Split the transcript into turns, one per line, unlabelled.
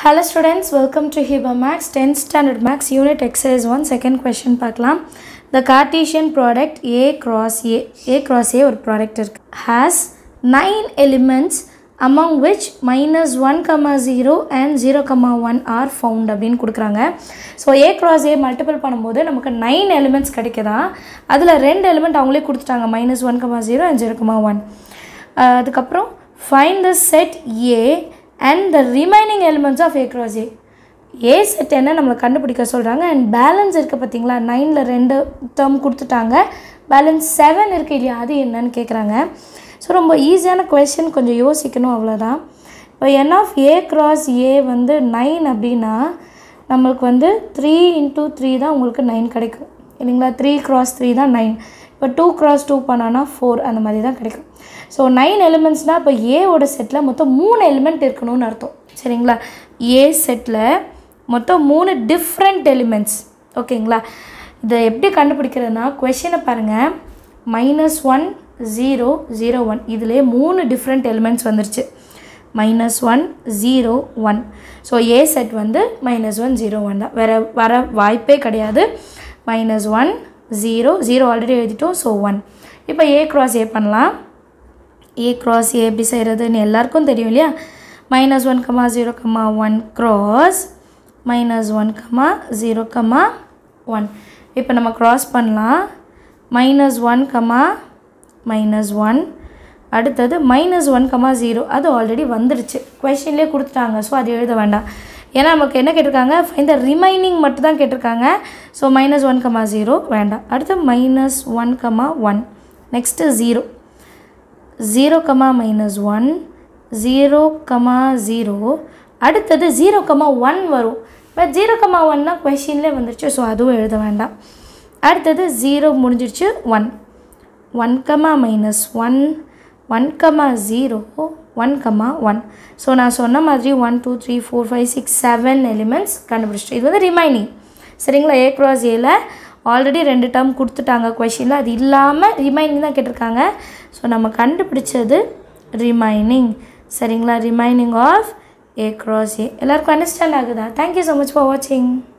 Hello students, welcome to Hiba Max 10th Standard Max Unit Exercise 1 second question பார்க்கலாம் The Cartesian product A cross A A cross A ஒரு product இருக்கு has 9 elements among which minus 1 comma 0 and 0 comma 1 are found அப்படின்னு கொடுக்குறாங்க so A cross A multiple பண்ணும்போது நமக்கு nine elements கிடைக்குதா அதில் ரெண்டு எலிமெண்ட் அவங்களே கொடுத்துட்டாங்க minus one comma zero and zero comma one அதுக்கப்புறம் find the set A and the remaining elements of A cross A A set என்ன நம்மளை கண்டுபிடிக்க சொல்கிறாங்க அண்ட் பேலன்ஸ் இருக்குது பார்த்தீங்களா நைனில் ரெண்டு டேர்ம் கொடுத்துட்டாங்க பேலன்ஸ் செவன் இருக்குது இல்லையா அது என்னன்னு கேட்குறாங்க ஸோ ரொம்ப ஈஸியான கொஷின் கொஞ்சம் யோசிக்கணும் அவ்வளோதான் இப்போ என் ஆஃப் ஏ cross ஏ வந்து நைன் அப்படின்னா நம்மளுக்கு வந்து த்ரீ இன்ட்டு த்ரீ தான் உங்களுக்கு நைன் கிடைக்கும் இல்லைங்களா த்ரீ cross த்ரீ தான் நைன் இப்போ டூ cross டூ பண்ணோன்னா ஃபோர் அந்த மாதிரி தான் கிடைக்கும் ஸோ நைன் எலிமெண்ட்ஸ்னால் இப்போ ஏவோட செட்டில் மொத்தம் மூணு எலிமெண்ட் இருக்கணும்னு அர்த்தம் சரிங்களா ஏ செட்டில் மொத்தம் மூணு டிஃப்ரெண்ட் எலிமெண்ட்ஸ் ஓகேங்களா இதை எப்படி கண்டுபிடிக்கிறதுனா கொஷினை பாருங்கள் minus one zero zero one இதிலே மூணு டிஃப்ரெண்ட் எலிமெண்ட்ஸ் வந்துருச்சு minus one zero one so A set வந்து மைனஸ் ஒன் ஜீரோ ஒன் தான் வேறு வர வாய்ப்பே கிடையாது minus one zero zero already எழுதிட்டோம் ஸோ ஒன் இப்போ ஏ க்ராஸ் ஏ பண்ணலாம் ஏ க்ராஸ் ஏ எப்படி செய்கிறதுன்னு எல்லாருக்கும் தெரியும் இல்லையா minus one comma zero comma one cross minus one comma zero comma one இப்போ நம்ம க்ராஸ் பண்ணலாம் minus one comma minus one அடுத்தது மைனஸ் ஒன் கமா ஜீரோ அது ஆல்ரெடி வந்துடுச்சு கொஷின்லேயே கொடுத்துட்டாங்க ஸோ அது எழுத வேண்டாம் ஏன்னா நமக்கு என்ன கேட்டிருக்காங்க இந்த ரிமைனிங் மட்டும் தான் கேட்டிருக்காங்க so minus one comma zero வேண்டாம் அடுத்து minus one comma one next zero zero comma minus one zero comma zero அடுத்தது ஜீரோ கமா ஒன் வரும் பட் ஜீரோ கமா ஒன்னா கொஷின்லேயே வந்துருச்சு ஸோ அதுவும் எழுத வேண்டாம் அடுத்தது ஜீரோ முடிஞ்சிருச்சு one one comma minus one one comma zero one comma one so நான் சொன்ன மாதிரி one two three four five six seven elements கண்டுபிடிச்சிட்டு இது வந்து ரிமைனிங் சரிங்களா ஏ க்ராஸ் ஏல ஆல்ரெடி ரெண்டு டேர்ம் கொடுத்துட்டாங்க கொஷினில் அது இல்லாமல் ரிமைனிங் தான் கேட்டிருக்காங்க ஸோ நம்ம கண்டுபிடிச்சது ரிமைனிங் சரிங்களா remaining of A cross A எல்லாருக்கும் அண்டர்ஸ்டாண்ட் ஆகுதா தேங்க்யூ ஸோ மச் ஃபார் வாட்சிங்